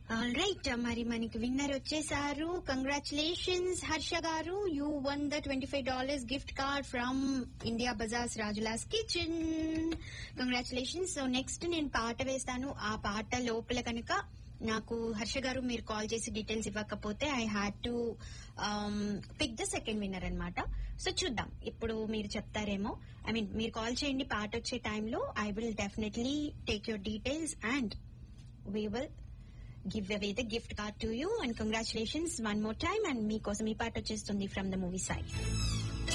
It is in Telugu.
రైట్ మరి మనకి విన్నర్ వచ్చేసారు congratulations Harsha garu you won the twenty five dollars gift card from India Bazaars Rajula's Kitchen congratulations so next నేను పాట వేస్తాను ఆ పాట లోపల కనుక నాకు హర్ష గారు మీరు కాల్ చేసి డీటెయిల్స్ ఇవ్వకపోతే I had to pick the second winner అన్నమాట సో చూద్దాం ఇప్పుడు మీరు చెప్తారేమో ఐ మీన్ మీరు కాల్ చేయండి పాట వచ్చే టైంలో I will definitely take your details and we will give away the gift card to you and congratulations one more time and మీకోసం ఈ పాట వచ్చేస్తుంది ఫ్రమ్ ద మూవీ సైడ్